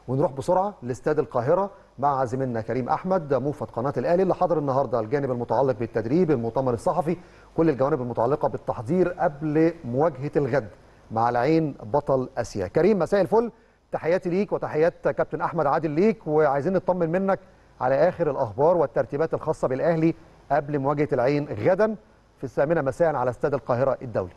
ونروح بسرعه لاستاد القاهره مع زميلنا كريم احمد موفد قناه الاهلي اللي حضر النهارده الجانب المتعلق بالتدريب المؤتمر الصحفي كل الجوانب المتعلقه بالتحضير قبل مواجهه الغد مع العين بطل اسيا كريم مساء الفل تحياتي ليك وتحيات كابتن احمد عادل ليك وعايزين نطمن منك على اخر الاخبار والترتيبات الخاصه بالاهلي قبل مواجهه العين غدا في الثامنه مساء على استاد القاهره الدولي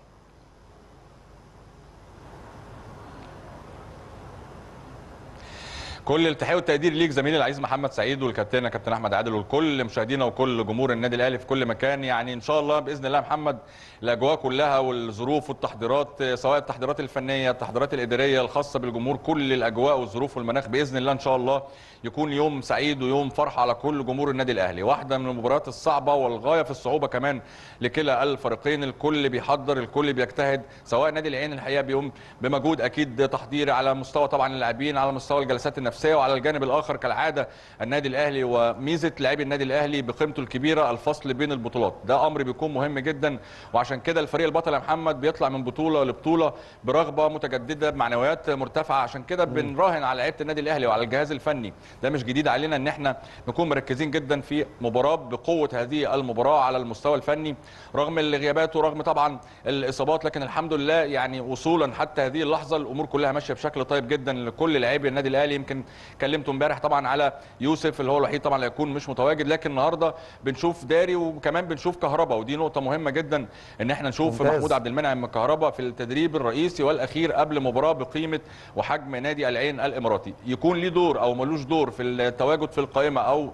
كل التحيه والتقدير ليك زميلي العزيز محمد سعيد والكابتن كابتن احمد عادل وكل مشاهدينا وكل جمهور النادي الاهلي في كل مكان يعني ان شاء الله باذن الله محمد الاجواء كلها والظروف والتحضيرات سواء التحضيرات الفنيه التحضيرات الاداريه الخاصه بالجمهور كل الاجواء والظروف والمناخ باذن الله ان شاء الله يكون يوم سعيد ويوم فرحه على كل جمهور النادي الاهلي واحده من المباريات الصعبه والغايه في الصعوبه كمان لكلا الفريقين الكل بيحضر الكل بيجتهد سواء نادي العين الحقيقه بيقوم بمجهود اكيد تحضيري على مستوى طبعا اللاعبين على مستوى الجلسات النفسيه وعلى الجانب الاخر كالعاده النادي الاهلي وميزه لاعبي النادي الاهلي بقيمته الكبيره الفصل بين البطولات ده امر بيكون مهم جدا وعشان كده الفريق البطل يا محمد بيطلع من بطوله لبطوله برغبه متجدده بمعنويات مرتفعه عشان كده بنراهن على لعيبه النادي الاهلي وعلى الجهاز الفني ده مش جديد علينا ان احنا نكون مركزين جدا في مباراه بقوه هذه المباراه على المستوى الفني رغم الغيابات ورغم طبعا الاصابات لكن الحمد لله يعني وصولا حتى هذه اللحظه الامور كلها ماشيه بشكل طيب جدا لكل لاعبي النادي الاهلي يمكن كلمته امبارح طبعا على يوسف اللي هو الوحيد طبعا اللي هيكون مش متواجد لكن النهارده بنشوف داري وكمان بنشوف كهربا ودي نقطه مهمه جدا ان احنا نشوف ممتاز. محمود عبد المنعم كهربا في التدريب الرئيسي والاخير قبل مباراه بقيمه وحجم نادي العين الاماراتي يكون ليه دور او ملوش دور في التواجد في القائمه او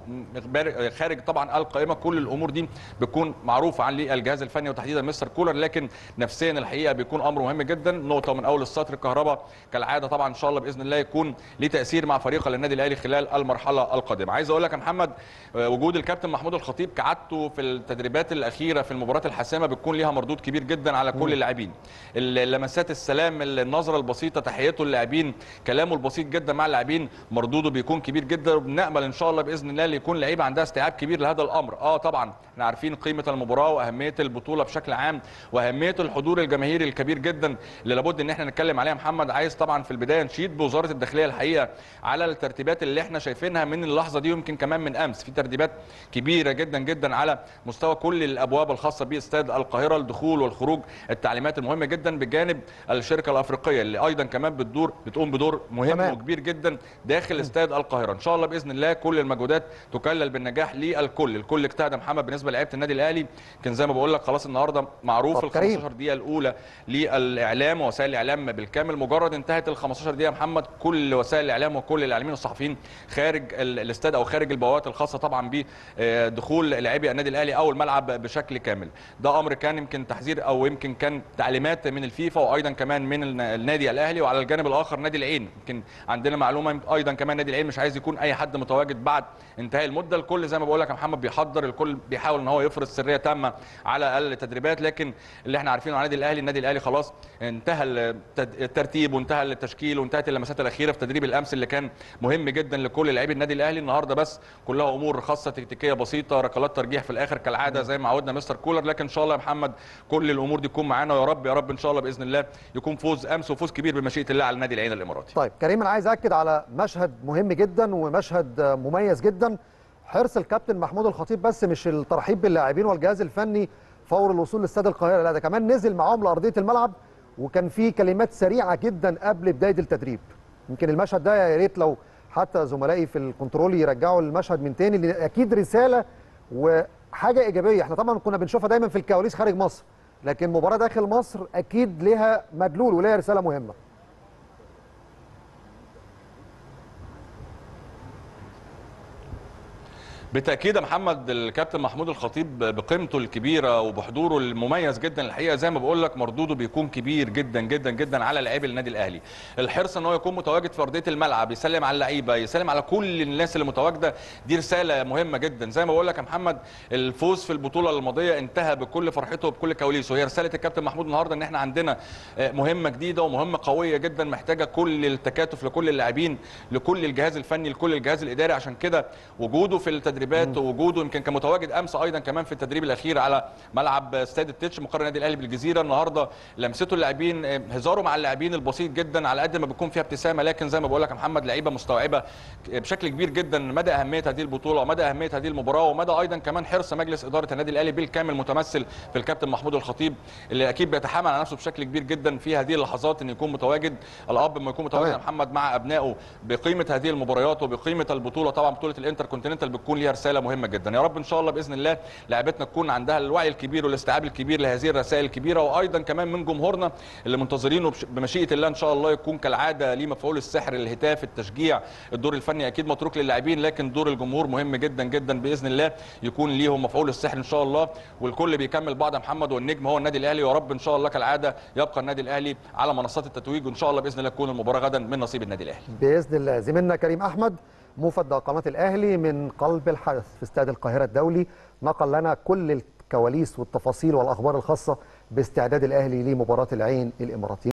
خارج طبعا القائمه كل الامور دي بتكون معروفه عن الجهاز الفني وتحديدا مستر كولر لكن نفسيا الحقيقه بيكون امر مهم جدا نقطه من اول السطر الكهرباء كالعاده طبعا ان شاء الله باذن الله يكون ليه تاثير مع فريق النادي الاهلي خلال المرحله القادمه عايز اقول لك يا محمد وجود الكابتن محمود الخطيب كعادته في التدريبات الاخيره في المباريات الحاسمه بتكون ليها مردود كبير جدا على كل اللاعبين اللمسات السلام النظره البسيطه تحيته اللاعبين كلامه البسيط جدا مع اللاعبين مردوده بيكون كبير جدا وبنامل ان شاء الله باذن الله يكون لعيبه عندها استيعاب كبير لهذا الامر اه طبعا احنا عارفين قيمه المباراه واهميه البطوله بشكل عام واهميه الحضور الجماهيري الكبير جدا اللي لابد ان احنا نتكلم عليها محمد عايز طبعا في البدايه نشيد بوزاره الداخليه الحقيقه على الترتيبات اللي احنا شايفينها من اللحظه دي يمكن كمان من امس في ترتيبات كبيره جدا جدا على مستوى كل الابواب الخاصه باستاد القاهره الدخول والخروج التعليمات المهمه جدا بجانب الشركه الافريقيه اللي ايضا كمان بتدور بتقوم بدور مهم تمام. وكبير جدا داخل استاد القاهره ان شاء الله باذن الله كل المجهودات تكلل بالنجاح للكل الكل اجتهد يا محمد بالنسبه لعيبه النادي الاهلي كان زي ما بقول لك خلاص النهارده معروف طب ال كريم. 15 دقيقه الاولى للاعلام ووسائل الاعلام بالكامل مجرد انتهت ال 15 دقيقه يا محمد كل وسائل الاعلام وكل الاعلاميين والصحفيين خارج ال- الاستاد او خارج البوابات الخاصه طبعا بدخول لاعبي النادي الاهلي او الملعب بشكل كامل ده امر كان يمكن تحذير او يمكن كان تعليمات من الفيفا وايضا كمان من الن- النادي الاهلي وعلى الجانب الاخر نادي العين يمكن عندنا معلومه ايضا كمان نادي العين مش عايز يكون اي حد متواجد بعد انتهاء المده الكل زي ما بقول لك يا محمد بيحضر الكل بيحاول ان هو يفرض سريه تامه على التدريبات لكن اللي احنا عارفينه عن النادي الاهلي النادي الاهلي خلاص انتهى التد- الترتيب وانتهى التشكيل وانتهت اللمسات الاخيره في تدريب الامس اللي كان مهم جدا لكل لاعبي النادي الاهلي النهارده بس كلها امور خاصه تكتيكيه بسيطه ركلات ترجيح في الاخر كالعاده زي ما عودنا مستر كولر لكن ان شاء الله يا محمد كل الامور دي تكون معانا ويا رب يا رب ان شاء الله باذن الله يكون فوز امس وفوز كبير بمشيئه الله على النادي العين الاماراتي طيب كريم انا عايز اكد على مشهد مهم جدا ومشهد مميز جدا حرص الكابتن محمود الخطيب بس مش الترحيب باللاعبين والجهاز الفني فور الوصول لاستاد القاهره لا ده كمان نزل معاهم لارضيه الملعب وكان في كلمات سريعه جدا قبل بدايه التدريب يمكن المشهد ده يا ريت لو حتى زملائي في الكنترول يرجعوا المشهد من تاني لان اكيد رساله وحاجه ايجابيه احنا طبعا كنا بنشوفها دايما في الكواليس خارج مصر لكن مباراه داخل مصر اكيد لها مدلول ولها رساله مهمه بالتاكيد يا محمد الكابتن محمود الخطيب بقيمته الكبيره وبحضوره المميز جدا الحقيقه زي ما بقول لك مردوده بيكون كبير جدا جدا جدا على لاعبي النادي الاهلي الحرص ان هو يكون متواجد في ارضيه الملعب يسلم على اللعيبه يسلم على كل الناس اللي متواجده دي رساله مهمه جدا زي ما بقول لك يا محمد الفوز في البطوله الماضيه انتهى بكل فرحته وبكل كواليسه هي رساله الكابتن محمود النهارده ان احنا عندنا مهمه جديده ومهمه قويه جدا محتاجه كل التكاتف لكل اللاعبين لكل الجهاز الفني لكل الجهاز الاداري عشان كده وجوده في التدريب التدريبات ووجوده يمكن كان متواجد امس ايضا كمان في التدريب الاخير على ملعب استاد التتش مقر النادي الاهلي بالجزيره النهارده لمسته اللاعبين آه، هزاره مع اللاعبين البسيط جدا على قد ما بيكون فيها ابتسامه لكن زي ما بقول لك يا محمد لعيبه مستوعبه بشكل كبير جدا مدى اهميه هذه البطوله ومدى اهميه هذه المباراه ومدى ايضا كمان حرص مجلس اداره النادي الاهلي بالكامل متمثل في الكابتن محمود الخطيب اللي اكيد بيتحامل على نفسه بشكل كبير جدا في هذه اللحظات ان يكون متواجد الاب لما يكون متواجد يا تمام. محمد مع ابنائه بقيمه هذه المباريات وبقيمه البطوله طبعا بطوله الانتر كونتيننتال بتكون ليها رساله مهمه جدا يا رب ان شاء الله باذن الله لاعبتنا تكون عندها الوعي الكبير والاستيعاب الكبير لهذه الرسائل الكبيره وايضا كمان من جمهورنا اللي منتظرينه بش- بمشيئه الله ان شاء الله يكون كالعاده ليه مفعول السحر الهتاف التشجيع الدور الفني اكيد متروك للاعبين لكن دور الجمهور مهم جدا جدا باذن الله يكون ليهم مفعول السحر ان شاء الله والكل بيكمل بعض يا محمد والنجم هو النادي الاهلي ويا رب ان شاء الله كالعاده يبقى النادي الاهلي على منصات التتويج وان شاء الله باذن الله تكون المباراه غدا من نصيب النادي الاهلي باذن الله زميلنا كريم احمد موفد قناه الاهلي من قلب الحدث في استاد القاهره الدولي نقل لنا كل الكواليس والتفاصيل والاخبار الخاصه باستعداد الاهلي لمباراه العين الاماراتيه